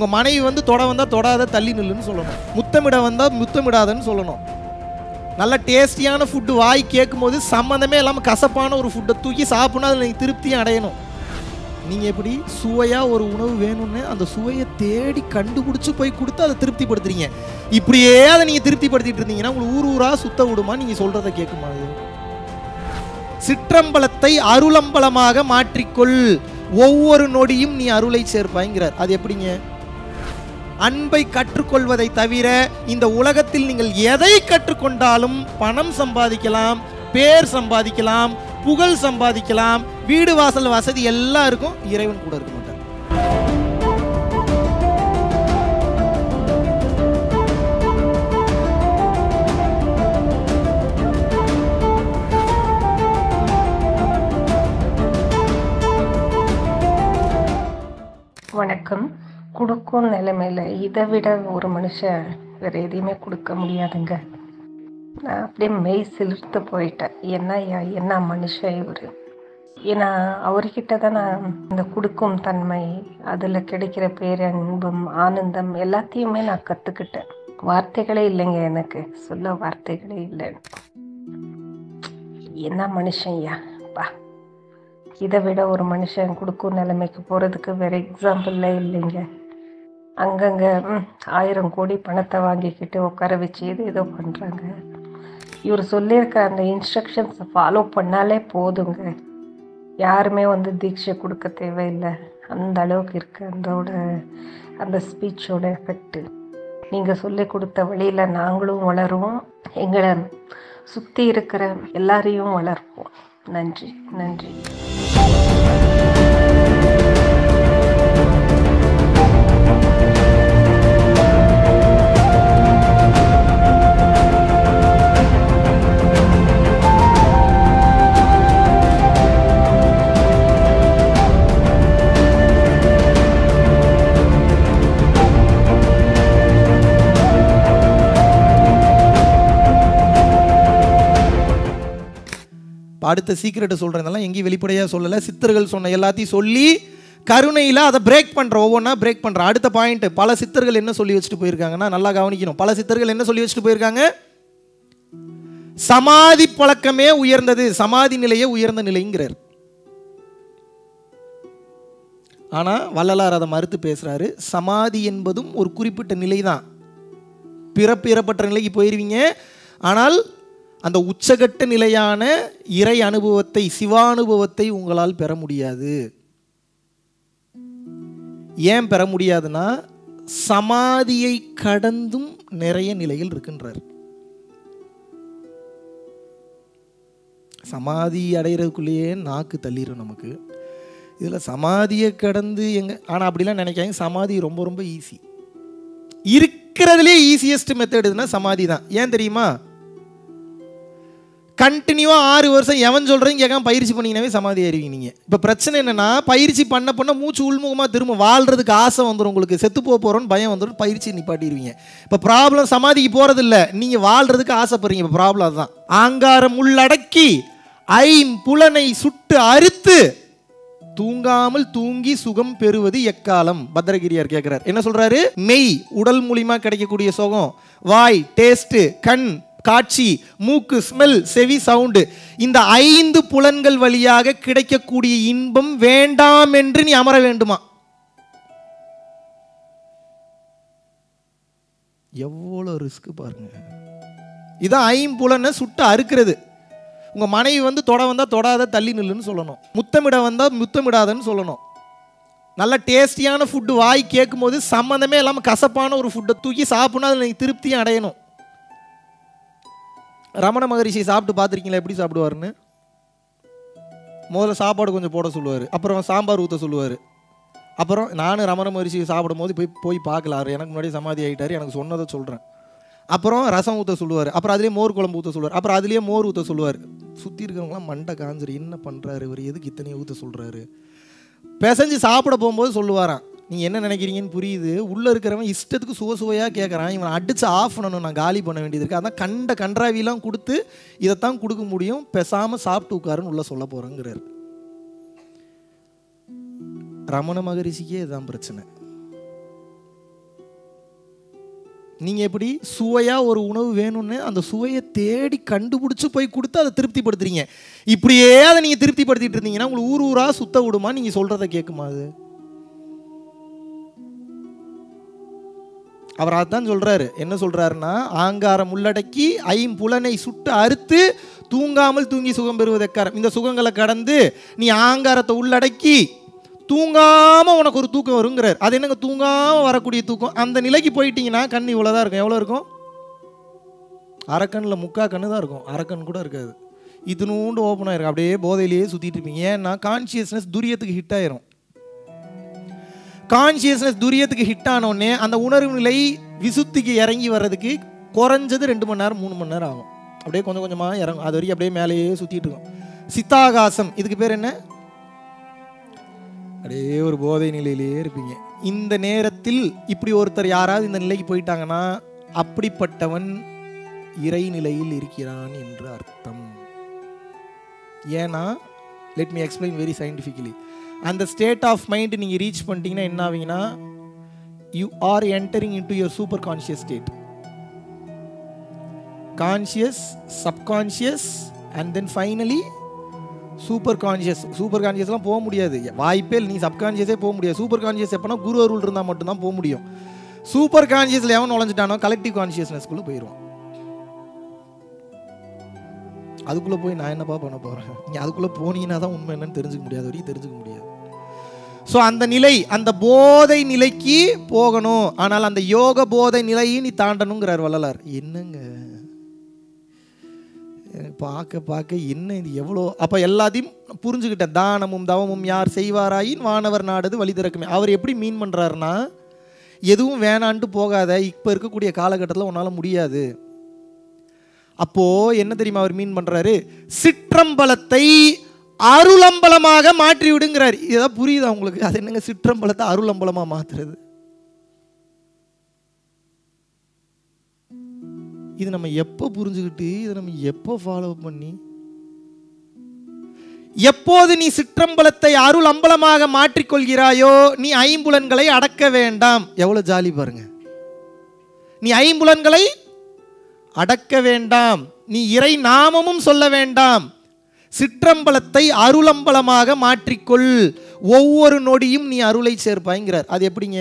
உங்கள் மனைவி வந்து தொட வந்தால் தொடாத தள்ளி நில்லுன்னு சொல்லணும் முத்தமிட வந்தால் முத்தமிடாதன்னு சொல்லணும் நல்ல டேஸ்டியான ஃபுட்டு வாய் கேட்கும்போது சம்மந்தமே இல்லாமல் கசப்பான ஒரு ஃபுட்டை தூக்கி சாப்பிட்ணும் அதில் நீங்கள் திருப்தியும் அடையணும் நீங்கள் எப்படி சுவையாக ஒரு உணவு வேணும்னு அந்த சுவையை தேடி கண்டுபிடிச்சி போய் கொடுத்து அதை திருப்திப்படுத்துறீங்க இப்படியே அதை நீங்கள் திருப்திப்படுத்திட்டு இருந்தீங்கன்னா உங்களுக்கு ஊர் ஊராக சுத்த விடுமா நீங்கள் சொல்கிறத கேட்குமா அது சிற்றம்பலத்தை அருளம்பலமாக மாற்றிக்கொள் ஒவ்வொரு நொடியும் நீ அருளை சேர்ப்பாய்ங்கிறார் அது எப்படிங்க அன்பை கற்றுக்கொள்வதை தவிர இந்த உலகத்தில் நீங்கள் எதை கற்றுக்கொண்டாலும் பணம் சம்பாதிக்கலாம் பேர் சம்பாதிக்கலாம் புகழ் சம்பாதிக்கலாம் வீடு வாசல் வசதி எல்லாம் இருக்கும் இறைவன் கூட இருக்க மாட்டார் வணக்கம் கொடுக்கும் நிலைமையில இதை விட ஒரு மனுஷன் வேற எதையுமே கொடுக்க முடியாதுங்க நான் அப்படியே மெய் சிலிர்த்து போயிட்டேன் என்ன ஐயா என்ன மனுஷன் இவர் ஏன்னா அவர்கிட்ட தான் நான் இந்த கொடுக்கும் தன்மை அதில் கிடைக்கிற பேரன்பும் ஆனந்தம் எல்லாத்தையுமே நான் கற்றுக்கிட்டேன் வார்த்தைகளே இல்லைங்க எனக்கு சொல்ல வார்த்தைகளே இல்லை என்ன மனுஷன் ஐயா பா இதை விட ஒரு மனுஷன் கொடுக்கும் நிலைமைக்கு போகிறதுக்கு வேற எக்ஸாம்பிளே இல்லைங்க அங்கங்கே ம், ஆயிரம் கோடி பணத்தை வாங்கிக்கிட்டு உட்கார வச்சு இது ஏதோ பண்ணுறாங்க இவர் சொல்லியிருக்க அந்த இன்ஸ்ட்ரக்ஷன்ஸை ஃபாலோ பண்ணாலே போதுங்க யாருமே வந்து தீட்சை கொடுக்க தேவையில்லை அந்த அளவுக்கு இருக்கு அதோட அந்த ஸ்பீச்சோட எஃபெக்ட்டு நீங்கள் சொல்லி கொடுத்த வழியில் நாங்களும் வளருவோம் எங்களை சுற்றி இருக்கிற எல்லாரையும் வளர்ப்போம் நன்றி நன்றி இப்ப அடுத்த சீக்கிரட்டை சொல்கிறதெல்லாம் எங்கேயும் வெளிப்படையாக சொல்லலை சித்தர்கள் சொன்ன எல்லாத்தையும் சொல்லி கருணையில் அதை பிரேக் பண்ணுற ஒவ்வொன்றா பிரேக் பண்ணுற அடுத்த பாயிண்ட் பல சித்தர்கள் என்ன சொல்லி வச்சுட்டு போயிருக்காங்கன்னா நல்லா கவனிக்கணும் பல சித்தர்கள் என்ன சொல்லி வச்சுட்டு போயிருக்காங்க சமாதி பழக்கமே உயர்ந்தது சமாதி நிலையே உயர்ந்த நிலைங்கிறார் ஆனால் வள்ளலார் அதை மறுத்து பேசுகிறாரு சமாதி என்பதும் ஒரு குறிப்பிட்ட நிலை தான் பிறப்பிறப்பற்ற நிலைக்கு போயிருவீங்க ஆனால் அந்த உச்சகட்ட நிலையான இறை அனுபவத்தை சிவானுபவத்தை உங்களால் பெற முடியாது ஏன் பெற முடியாதுன்னா சமாதியை கடந்தும் நிறைய நிலைகள் இருக்கின்றார் சமாதி அடைகிறதுக்குள்ளேயே நாக்கு தள்ளிடும் நமக்கு இதில் சமாதியை கடந்து எங்க ஆனால் அப்படிலாம் நினைக்காங்க சமாதி ரொம்ப ரொம்ப ஈஸி இருக்கிறதுலே ஈஸியஸ்ட் மெத்தட் எதுனா சமாதி தான் ஏன் தெரியுமா கண்டினியூவாக ஆறு வருஷம் எவன் சொல்கிறேன் கேட்காம பயிற்சி பண்ணிங்கனாவே சமாதி ஆயிருவீங்க நீங்கள் இப்போ பிரச்சனை என்னென்னா பயிற்சி பண்ண பண்ண மூச்சு உள்முகமாக திரும்ப வாழ்றதுக்கு ஆசை வந்துடும் உங்களுக்கு செத்து போக போகிறோன்னு பயம் வந்துடும் பயிற்சி நிப்பாட்டிடுவீங்க இப்போ ப்ராப்ளம் சமாதிக்கு போகிறது இல்லை நீங்கள் வாழ்றதுக்கு ஆசைப்படுறீங்க இப்போ ப்ராப்ளம் அதுதான் ஆங்காரம் உள்ளடக்கி ஐம்புலனை சுட்டு அறுத்து தூங்காமல் தூங்கி சுகம் பெறுவது எக்காலம் பத்ரகிரியார் கேட்கிறார் என்ன சொல்றாரு மெய் உடல் மூலியமா கிடைக்கக்கூடிய சுகம் வாய் டேஸ்ட் கண் காட்சி மூக்கு ஸ்மெல் செவி சவுண்டு இந்த ஐந்து புலன்கள் வழியாக கிடைக்கக்கூடிய இன்பம் வேண்டாம் என்று நீ அமர வேண்டுமா எவ்வளோ ரிஸ்க் பாருங்க இதான் ஐம்புலனை சுட்டு அறுக்கிறது உங்கள் மனைவி வந்து தொட வந்தால் தொடாத தள்ளி நில்லுன்னு சொல்லணும் முத்தமிட வந்தால் முத்தமிடாதன்னு சொல்லணும் நல்ல டேஸ்டியான ஃபுட்டு வாய் கேட்கும்போது சம்மந்தமே இல்லாமல் கசப்பான ஒரு ஃபுட்டை தூக்கி சாப்பிட்ணும் அதில் நீங்கள் திருப்தியும் அடையணும் ரமண மகரிஷி சாப்பிட்டு பார்த்துருக்கீங்களா எப்படி சாப்பிடுவாருன்னு முதல்ல சாப்பாடு கொஞ்சம் போட சொல்லுவார் அப்புறம் சாம்பார் ஊற்ற சொல்லுவார் அப்புறம் நானும் ரமண மகரிஷி சாப்பிடும் போது போய் போய் பார்க்கல அவர் எனக்கு முன்னாடி சமாதி ஆகிட்டார் எனக்கு சொன்னதை சொல்கிறேன் அப்புறம் ரசம் ஊற்ற சொல்லுவார் அப்புறம் அதுலேயே மோர் குழம்பு ஊற்ற சொல்லுவார் அப்புறம் அதுலேயே மோர் ஊற்ற சொல்லுவார் சுற்றி இருக்கிறவங்களாம் மண்டை காஞ்சிரு என்ன பண்ணுறாரு இவர் எதுக்கு இத்தனையும் ஊற்ற சொல்கிறாரு பிசைஞ்சு சாப்பிட போகும்போது சொல்லுவாராம் நீங்கள் என்ன நினைக்கிறீங்கன்னு புரியுது உள்ளே இருக்கிறவன் இஷ்டத்துக்கு சுவ சுவையாக கேட்குறான் இவன் அடித்து ஆஃப் பண்ணணும் நான் காலி பண்ண வேண்டியது இருக்குது அதான் கண்ட கன்றாவிலாம் கொடுத்து இதைத்தான் கொடுக்க முடியும் பேசாமல் சாப்பிட்டு உட்காருன்னு உள்ளே சொல்ல போகிறேங்கிறார் ரமண மகரிஷிக்கே இதுதான் பிரச்சனை நீங்கள் எப்படி சுவையாக ஒரு உணவு வேணும்னு அந்த சுவையை தேடி கண்டுபிடிச்சி போய் கொடுத்து அதை திருப்திப்படுத்துறீங்க இப்படியே அதை நீங்கள் திருப்திப்படுத்திட்டு இருந்தீங்கன்னா உங்களுக்கு ஊர் ஊராக சுத்த விடுமா நீங்கள் சொல்கிறத கேட்குமா அது அவர் அதான் சொல்றாரு என்ன சொல்றாருன்னா ஆங்காரம் உள்ளடக்கி ஐம்புலனை சுட்டு அறுத்து தூங்காமல் தூங்கி சுகம் பெறுவது எக்காரம் இந்த சுகங்களை கடந்து நீ ஆங்காரத்தை உள்ளடக்கி தூங்காம உனக்கு ஒரு தூக்கம் வருங்கிறார் அது என்னங்க தூங்காம வரக்கூடிய தூக்கம் அந்த நிலைக்கு போயிட்டீங்கன்னா கண் இவ்வளோதான் இருக்கும் எவ்வளோ இருக்கும் அரைக்கண்ணில் முக்கா கண்ணு தான் இருக்கும் அரைக்கண் கூட இருக்காது இதுனூண்டு ஓப்பன் ஆயிருக்கும் அப்படியே போதையிலேயே சுற்றிட்டு இருப்பீங்க ஏன்னா கான்சியஸ்னஸ் துரியத்துக்கு ஹிட் ஆயிரும் கான்சியஸ்னஸ் துரியத்துக்கு ஹிட் ஆனோடனே அந்த உணர்வு நிலை விசுத்திக்கு இறங்கி வர்றதுக்கு குறைஞ்சது ரெண்டு மணி நேரம் மூணு மணி நேரம் ஆகும் அப்படியே கொஞ்சம் கொஞ்சமாக இறங்கும் அது வரைக்கும் அப்படியே மேலேயே சுற்றிட்டு இருக்கும் சித்தாகாசம் இதுக்கு பேர் என்ன அப்படியே ஒரு போதை நிலையிலேயே இருப்பீங்க இந்த நேரத்தில் இப்படி ஒருத்தர் யாராவது இந்த நிலைக்கு போயிட்டாங்கன்னா அப்படிப்பட்டவன் இறைநிலையில் இருக்கிறான் என்று அர்த்தம் ஏன்னா let me explain very scientifically அந்த ஸ்டேட் ஆஃப் மைண்ட் நீங்கள் ரீச் பண்ணிட்டீங்கன்னா என்ன ஆவீங்கன்னா you are entering into your super conscious state conscious subconscious and then finally super conscious சூப்பர் கான்ஷியஸ்லாம் போக முடியாது வாய்ப்பே இல்லை நீ சப்கான்ஷியஸே போக முடியாது சூப்பர் கான்ஷியஸ் எப்போனா குரு அருள் இருந்தால் மட்டும்தான் போக முடியும் சூப்பர் கான்ஷியஸில் எவன் நுழைஞ்சிட்டானோ கலெக்டிவ் கான்ஷியஸ்னஸ்குள்ளே போயிடுவான் அதுக்குள்ளே போய் நான் என்னப்பா பண்ண போகிறேன் நீ அதுக்குள்ளே போனீங்கன்னா தான் உண்மை என்னன்னு தெரிஞ்சுக்க முடியாது வரைக்கும் தெரிஞ்சுக்க முடியாது ஸோ அந்த நிலை அந்த போதை நிலைக்கு போகணும் ஆனால் அந்த யோக போதை நிலையை நீ தாண்டணுங்கிறார் வள்ளலார் என்னங்க எனக்கு பார்க்க பார்க்க என்ன இது எவ்வளோ அப்போ எல்லாத்தையும் புரிஞ்சுக்கிட்டேன் தானமும் தவமும் யார் செய்வாராயின் வானவர் நாடுது வழி திறக்குமே அவர் எப்படி மீன் பண்ணுறாருன்னா எதுவும் வேணான்ட்டு போகாத இப்போ இருக்கக்கூடிய காலகட்டத்தில் உன்னால் முடியாது அப்போ என்ன தெரியுமா அவர் மீன் பண்றாரு சிற்றம்பலத்தை அருளம்பலமாக மாற்றி விடுங்கிறார் இதெல்லாம் புரியுதா உங்களுக்கு அது என்னங்க சிற்றம்பலத்தை அருளம்பலமா மாத்துறது இது நம்ம எப்போ புரிஞ்சுக்கிட்டு இதை நம்ம எப்போ ஃபாலோ பண்ணி எப்போது நீ சிற்றம்பலத்தை அருள் அம்பலமாக மாற்றிக்கொள்கிறாயோ நீ ஐம்புலன்களை அடக்க வேண்டாம் எவ்வளவு ஜாலி பாருங்க நீ ஐம்புலன்களை அடக்க வேண்டாம் நீ இறை நாமமும் சொல்ல வேண்டாம் சிற்றம்பலத்தை அருளம்பலமாக மாற்றிக்கொள் ஒவ்வொரு நொடியும் நீ அருளை சேர்ப்பாய்ங்கிறார் அது எப்படிங்க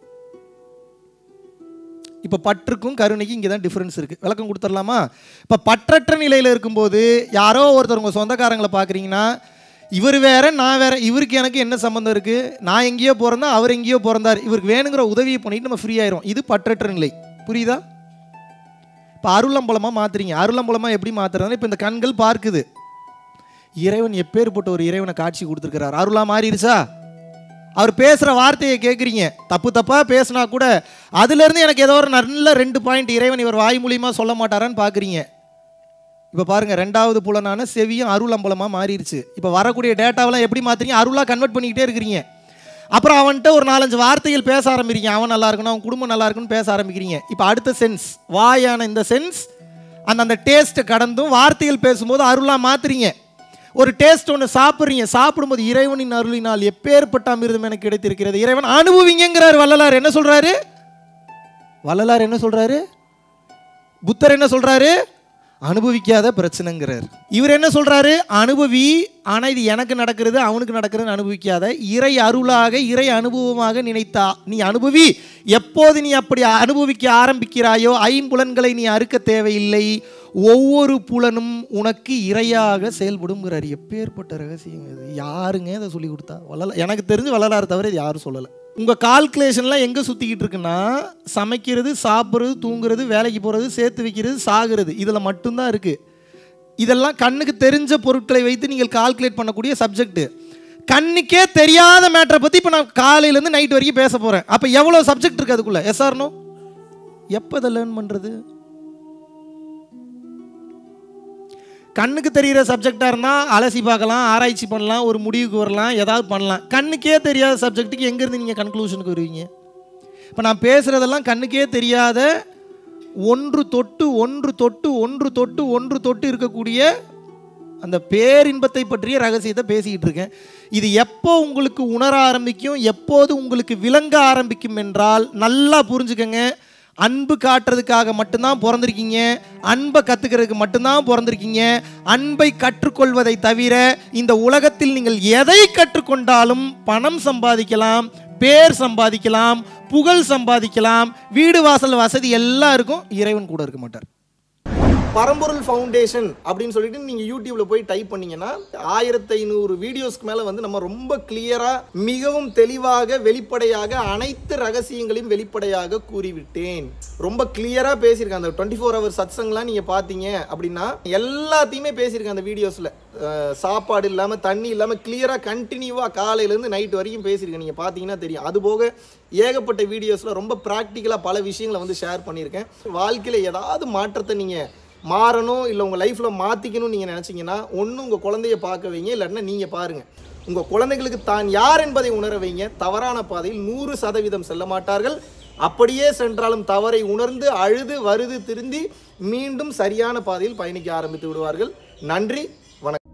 இப்போ பற்றுக்கும் கருணைக்கும் இங்கே தான் டிஃப்ரென்ஸ் இருக்குது விளக்கம் கொடுத்துடலாமா இப்போ பற்றற்ற நிலையில் இருக்கும்போது யாரோ ஒருத்தர் உங்கள் சொந்தக்காரங்களை பார்க்குறீங்கன்னா இவர் வேற நான் வேற இவருக்கு எனக்கு என்ன சம்மந்தம் இருக்குது நான் எங்கேயோ பிறந்தா அவர் எங்கேயோ பிறந்தார் இவருக்கு வேணுங்கிற உதவியை பண்ணிட்டு நம்ம ஃப்ரீ ஆயிரும் இது பற்றற்ற நிலை புரியுதா இப்போ அருளம்பலமாக மாற்றுறீங்க அருளம்பலமாக எப்படி மாற்றுறதுனா இப்போ இந்த கண்கள் பார்க்குது இறைவன் எப்பேற்பட்ட ஒரு இறைவனை காட்சி கொடுத்துருக்கிறார் அருளா மாறிடுச்சா அவர் பேசுகிற வார்த்தையை கேட்குறீங்க தப்பு தப்பாக பேசினா கூட அதுலேருந்து எனக்கு ஏதோ ஒரு நல்ல ரெண்டு பாயிண்ட் இறைவன் இவர் வாய் மூலியமாக சொல்ல மாட்டாரான்னு பார்க்குறீங்க இப்போ பாருங்கள் ரெண்டாவது புலனான செவியும் அருள் அம்பலமாக மாறிடுச்சு இப்போ வரக்கூடிய டேட்டாவெல்லாம் எப்படி மாற்றுறீங்க அருளாக கன்வெர்ட் பண்ணிக்கிட்டே இருக்கிறீங்க அப்புறம் அவன்கிட்ட ஒரு நாலஞ்சு வார்த்தைகள் பேச ஆரம்பிக்கிறீங்க அவன் நல்லா இருக்கணும் அவன் குடும்பம் நல்லா இருக்குன்னு பேச ஆரம்பிக்கிறீங்க இப்போ அடுத்த சென்ஸ் வாயான இந்த சென்ஸ் அந்த அந்த டேஸ்ட்டை கடந்தும் வார்த்தைகள் பேசும்போது அருளாக மாற்றுறீங்க ஒரு டேஸ்ட் ஒன்று சாப்பிட்றீங்க சாப்பிடும்போது இறைவனின் அருளினால் எப்பேற்பட்ட அமிர்தம் எனக்கு கிடைத்திருக்கிறது இறைவன் அனுபவிங்கிறார் வள்ளலார் என்ன சொல்றாரு வள்ளலார் என்ன சொல்றாரு புத்தர் என்ன சொல்றாரு அனுபவிக்காத பிரச்சனைங்கிறார் இவர் என்ன சொல்றாரு அனுபவி ஆனா இது எனக்கு நடக்கிறது அவனுக்கு நடக்கிறது அனுபவிக்காத இறை அருளாக இறை அனுபவமாக நினைத்தா நீ அனுபவி எப்போது நீ அப்படி அனுபவிக்க ஆரம்பிக்கிறாயோ ஐம்புலன்களை நீ அறுக்க தேவையில்லை ஒவ்வொரு புலனும் உனக்கு இரையாக செயல்படுங்கிறார் எப்பேற்பட்ட ரகசியம் இது யாருங்க இதை சொல்லி கொடுத்தா வள்ளல எனக்கு தெரிஞ்சு வள்ளலார் தவிர இது யாரும் சொல்லலை உங்கள் கால்குலேஷன்லாம் எங்கே சுற்றிக்கிட்டு இருக்குன்னா சமைக்கிறது சாப்பிட்றது தூங்குறது வேலைக்கு போகிறது சேர்த்து வைக்கிறது சாகுறது இதில் மட்டும்தான் இருக்குது இதெல்லாம் கண்ணுக்கு தெரிஞ்ச பொருட்களை வைத்து நீங்கள் கால்குலேட் பண்ணக்கூடிய சப்ஜெக்ட் கண்ணுக்கே தெரியாத மேட்டரை பற்றி இப்போ நான் காலையிலேருந்து நைட் வரைக்கும் பேச போகிறேன் அப்போ எவ்வளோ சப்ஜெக்ட் இருக்குது அதுக்குள்ளே எஸ்ஆர்னோ எப்போ இதை லேர்ன் பண்ணுறது கண்ணுக்கு தெரிகிற சப்ஜெக்டாக இருந்தால் அலசி பார்க்கலாம் ஆராய்ச்சி பண்ணலாம் ஒரு முடிவுக்கு வரலாம் ஏதாவது பண்ணலாம் கண்ணுக்கே தெரியாத சப்ஜெக்ட்டுக்கு எங்கேருந்து நீங்கள் கன்க்ளூஷனுக்கு வருவீங்க இப்போ நான் பேசுகிறதெல்லாம் கண்ணுக்கே தெரியாத ஒன்று தொட்டு ஒன்று தொட்டு ஒன்று தொட்டு ஒன்று தொட்டு இருக்கக்கூடிய அந்த பேரின்பத்தை பற்றிய ரகசியத்தை பேசிக்கிட்டு இருக்கேன் இது எப்போ உங்களுக்கு உணர ஆரம்பிக்கும் எப்போது உங்களுக்கு விளங்க ஆரம்பிக்கும் என்றால் நல்லா புரிஞ்சுக்கங்க அன்பு காட்டுறதுக்காக மட்டும்தான் பிறந்திருக்கீங்க அன்பை கற்றுக்கிறதுக்கு மட்டும்தான் பிறந்திருக்கீங்க அன்பை கற்றுக்கொள்வதை தவிர இந்த உலகத்தில் நீங்கள் எதை கற்றுக்கொண்டாலும் பணம் சம்பாதிக்கலாம் பேர் சம்பாதிக்கலாம் புகழ் சம்பாதிக்கலாம் வீடு வாசல் வசதி எல்லாம் இருக்கும் இறைவன் கூட இருக்க மாட்டார் பரம்பொருள் ஃபவுண்டேஷன் அப்படின்னு சொல்லிட்டு நீங்கள் யூடியூப்ல போய் டைப் பண்ணீங்கன்னா ஆயிரத்தி ஐநூறு வீடியோஸ்க்கு மேலே வந்து நம்ம ரொம்ப கிளியராக மிகவும் தெளிவாக வெளிப்படையாக அனைத்து ரகசியங்களையும் வெளிப்படையாக கூறிவிட்டேன் ரொம்ப கிளியராக பேசியிருக்கேன் அந்த டுவெண்ட்டி ஃபோர் ஹவர் சத்சங்லாம் நீங்கள் பார்த்தீங்க அப்படின்னா எல்லாத்தையுமே பேசியிருக்கேன் அந்த வீடியோஸில் சாப்பாடு இல்லாமல் தண்ணி இல்லாமல் கிளியராக கண்டினியூவாக காலையிலேருந்து நைட் வரைக்கும் பேசியிருக்கேன் நீங்கள் பார்த்தீங்கன்னா தெரியும் அது போக ஏகப்பட்ட வீடியோஸில் ரொம்ப ப்ராக்டிக்கலாக பல விஷயங்களை வந்து ஷேர் பண்ணியிருக்கேன் வாழ்க்கையில் ஏதாவது மாற்றத்தை நீங்கள் மாறணும் இல்லை உங்கள் லைஃப்பில் மாற்றிக்கணும்னு நீங்கள் நினச்சிங்கன்னா ஒன்று உங்கள் குழந்தைய பார்க்க வைங்க இல்லைன்னா நீங்கள் பாருங்கள் உங்கள் குழந்தைகளுக்கு தான் யார் என்பதை உணர வைங்க தவறான பாதையில் நூறு சதவீதம் செல்ல மாட்டார்கள் அப்படியே சென்றாலும் தவறை உணர்ந்து அழுது வருது திருந்தி மீண்டும் சரியான பாதையில் பயணிக்க ஆரம்பித்து விடுவார்கள் நன்றி வணக்கம்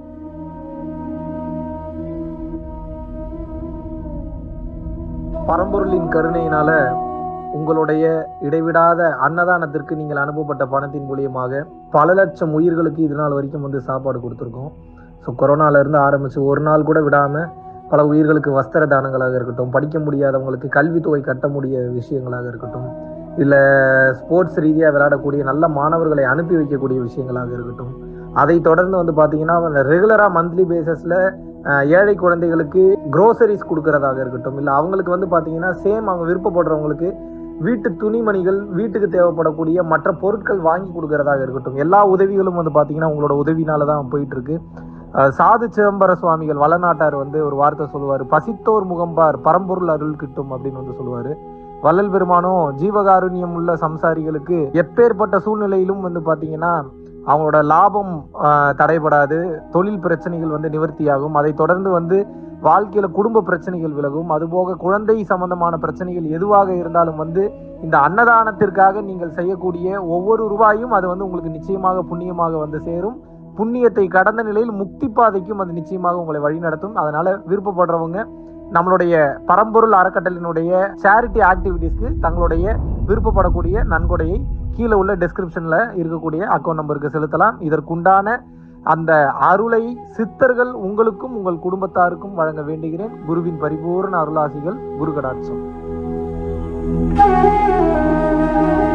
பரம்பொருளின் கருணையினால உங்களுடைய இடைவிடாத அன்னதானத்திற்கு நீங்கள் அனுப்பப்பட்ட பணத்தின் மூலியமாக பல லட்சம் உயிர்களுக்கு இது நாள் வரைக்கும் வந்து சாப்பாடு கொடுத்துருக்கோம் ஸோ கொரோனால இருந்து ஆரம்பிச்சு ஒரு நாள் கூட விடாம பல உயிர்களுக்கு வஸ்திர தானங்களாக இருக்கட்டும் படிக்க முடியாதவங்களுக்கு கல்வித்தொகை கட்ட முடிய விஷயங்களாக இருக்கட்டும் இல்லை ஸ்போர்ட்ஸ் ரீதியாக விளையாடக்கூடிய நல்ல மாணவர்களை அனுப்பி வைக்கக்கூடிய விஷயங்களாக இருக்கட்டும் அதை தொடர்ந்து வந்து பார்த்தீங்கன்னா ரெகுலராக மந்த்லி பேசிஸில் ஏழை குழந்தைகளுக்கு க்ரோசரிஸ் கொடுக்கறதாக இருக்கட்டும் இல்லை அவங்களுக்கு வந்து பார்த்தீங்கன்னா சேம் அவங்க விருப்பப்படுறவங்களுக்கு வீட்டு துணிமணிகள் வீட்டுக்கு தேவைப்படக்கூடிய மற்ற பொருட்கள் வாங்கி கொடுக்கறதாக இருக்கட்டும் எல்லா உதவிகளும் வந்து பார்த்தீங்கன்னா உங்களோட உதவினால தான் போயிட்டு இருக்கு அஹ் சாது சிதம்பர சுவாமிகள் வளநாட்டார் வந்து ஒரு வார்த்தை சொல்லுவார் பசித்தோர் முகம்பார் பரம்பொருள் அருள் கிட்டும் அப்படின்னு வந்து சொல்லுவார் வள்ளல் பெருமானும் ஜீவகாருண்யம் உள்ள சம்சாரிகளுக்கு எப்பேற்பட்ட சூழ்நிலையிலும் வந்து பார்த்தீங்கன்னா அவங்களோட லாபம் ஆஹ், தடைபடாது தொழில் பிரச்சனைகள் வந்து நிவர்த்தியாகும் அதை தொடர்ந்து வந்து வாழ்க்கையில குடும்ப பிரச்சனைகள் விலகும் அதுபோக குழந்தை சம்பந்தமான பிரச்சனைகள் எதுவாக இருந்தாலும் வந்து இந்த அன்னதானத்திற்காக நீங்கள் செய்யக்கூடிய ஒவ்வொரு ரூபாயும் அது வந்து உங்களுக்கு நிச்சயமாக புண்ணியமாக வந்து சேரும் புண்ணியத்தை கடந்த நிலையில் முக்தி பாதைக்கும் அது நிச்சயமாக உங்களை வழிநடத்தும் அதனால விருப்பப்படுறவங்க நம்மளுடைய பரம்பொருள் அறக்கட்டளினுடைய சேரிட்டி ஆக்டிவிட்டீஸ்க்கு தங்களுடைய விருப்பப்படக்கூடிய நன்கொடையை கீழே உள்ள டெஸ்கிரிப்ஷன்ல இருக்கக்கூடிய அக்கௌண்ட் நம்பருக்கு செலுத்தலாம் இதற்குண்டான அந்த அருளை சித்தர்கள் உங்களுக்கும் உங்கள் குடும்பத்தாருக்கும் வழங்க வேண்டுகிறேன் குருவின் பரிபூர்ண அருளாசிகள் குரு கடாட்சம்